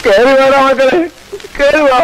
കേറി വേണം മക്കളെ കേറി വാ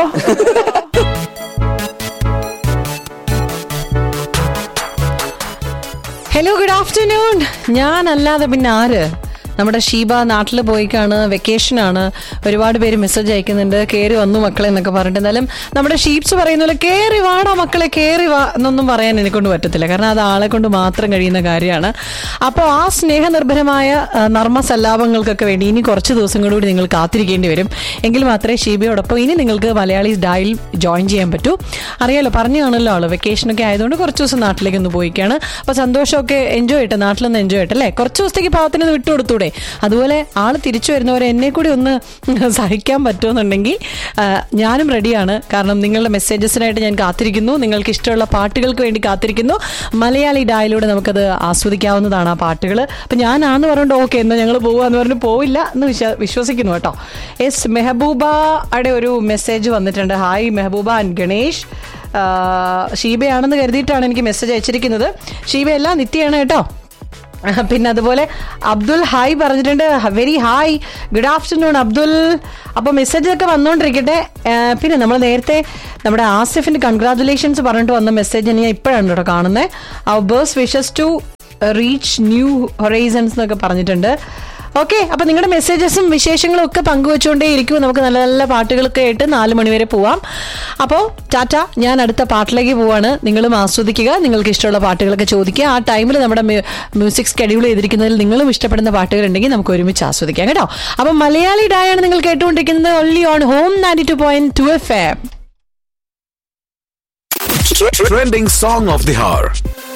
ഹലോ ഗുഡ് ആഫ്റ്റർനൂൺ ഞാനല്ലാതെ പിന്നെ ആര് നമ്മുടെ ഷീബ നാട്ടിൽ പോയിക്കാണ് വെക്കേഷനാണ് ഒരുപാട് പേര് മെസ്സേജ് അയക്കുന്നുണ്ട് കയറി വന്നു മക്കളെ എന്നൊക്കെ പറഞ്ഞിട്ട് എന്നാലും നമ്മുടെ ഷീപ്സ് പറയുന്ന പോലെ കയറി വാടാ മക്കളെ കയറി വാ എന്നൊന്നും പറയാൻ എന്നെ കൊണ്ട് പറ്റത്തില്ല കാരണം അത് ആളെ കൊണ്ട് മാത്രം കഴിയുന്ന കാര്യമാണ് അപ്പോൾ ആ സ്നേഹനിർഭരമായ ആ, നർമ്മ സല്ലാപങ്ങൾക്കൊക്കെ വേണ്ടി ഇനി കുറച്ച് ദിവസം കൂടി നിങ്ങൾ കാത്തിരിക്കേണ്ടി വരും എങ്കിൽ മാത്രമേ ഷീബയോടൊപ്പം ഇനി നിങ്ങൾക്ക് മലയാളീസ് ഡായിൽ ജോയിൻ ചെയ്യാൻ പറ്റൂ അറിയാലോ പറഞ്ഞു കാണുമല്ലോ ആള് വെക്കേഷനൊക്കെ ആയതുകൊണ്ട് കുറച്ച് ദിവസം നാട്ടിലേക്ക് ഒന്ന് പോയിക്കാണ് അപ്പോൾ സന്തോഷമൊക്കെ എൻജോയ് ചെയ്യട്ടെ നാട്ടിലൊന്ന് എൻജോയ് ചെയ്യട്ടെ അല്ലേ കുറച്ച് ദിവസത്തേക്ക് പാവത്തിന് ഇത് വിട്ടുകൊടുത്തൂടെ അതുപോലെ ആള് തിരിച്ചു വരുന്നവരെ എന്നെ കൂടി ഒന്ന് സഹിക്കാൻ പറ്റുമെന്നുണ്ടെങ്കിൽ ആ, ഞാനും റെഡിയാണ് കാരണം നിങ്ങളുടെ മെസ്സേജസിനായിട്ട് ഞാൻ കാത്തിരിക്കുന്നു നിങ്ങൾക്ക് ഇഷ്ടമുള്ള പാട്ടുകൾക്ക് വേണ്ടി കാത്തിരിക്കുന്നു മലയാളി ഡായിലൂടെ നമുക്കത് ആസ്വദിക്കാവുന്നതാണ് ആ പാട്ടുകൾ അപ്പം ഞാനാന്ന് പറഞ്ഞിട്ട് ഓക്കെ എന്നാൽ ഞങ്ങൾ പോവാന്ന് പറഞ്ഞ് പോവില്ല എന്ന് വിശ്വ വിശ്വസിക്കുന്നു കേട്ടോ എസ് മെഹബൂബയുടെ ഒരു മെസ്സേജ് വന്നിട്ടുണ്ട് ഹായ് മെഹബൂബ ആൻഡ് ഗണേഷ് ആ, ഷീബയാണെന്ന് കരുതിയിട്ടാണ് എനിക്ക് മെസ്സേജ് അയച്ചിരിക്കുന്നത് ഷീബയല്ല നിത്യയാണ് കേട്ടോ പിന്നെ അതുപോലെ അബ്ദുൽ ഹായ് പറഞ്ഞിട്ടുണ്ട് very hi good afternoon Abdul അപ്പോൾ മെസ്സേജ് ഒക്കെ വന്നുകൊണ്ടിരിക്കട്ടെ ആ, പിന്നെ നമ്മൾ നേരത്തെ നമ്മുടെ ആസിഫിന് കൺഗ്രാറ്റുലേഷൻസ് പറഞ്ഞിട്ട് വന്ന മെസ്സേജ് ഞാൻ ഇപ്പോഴാണ് കേട്ടോ കാണുന്നത് ആ ബേഴ്സ് wishes to reach new horizons എന്നൊക്കെ പറഞ്ഞിട്ടുണ്ട് ഓക്കെ അപ്പൊ നിങ്ങളുടെ മെസ്സേജസും വിശേഷങ്ങളും ഒക്കെ പങ്കുവെച്ചുകൊണ്ടേ ഇരിക്കും നമുക്ക് നല്ല നല്ല പാട്ടുകളൊക്കെ ആയിട്ട് നാല് മണിവരെ പോവാം അപ്പോൾ ടാറ്റ ഞാൻ അടുത്ത പാട്ടിലേക്ക് പോവാണ് നിങ്ങളും ആസ്വദിക്കുക നിങ്ങൾക്ക് ഇഷ്ടമുള്ള പാട്ടുകളൊക്കെ ചോദിക്കുക ആ ടൈമിൽ നമ്മുടെ മ്യൂസിക് സ്കെഡ്യൂൾ ചെയ്തിരിക്കുന്നതിൽ നിങ്ങളും ഇഷ്ടപ്പെടുന്ന പാട്ടുകൾ ഉണ്ടെങ്കിൽ നമുക്ക് ഒരുമിച്ച് ആസ്വദിക്കാം കേട്ടോ അപ്പം മലയാളി ഡായാണ് നിങ്ങൾ കേട്ടുകൊണ്ടിരിക്കുന്നത് only on home ninety two point two F M Trending song of the hour.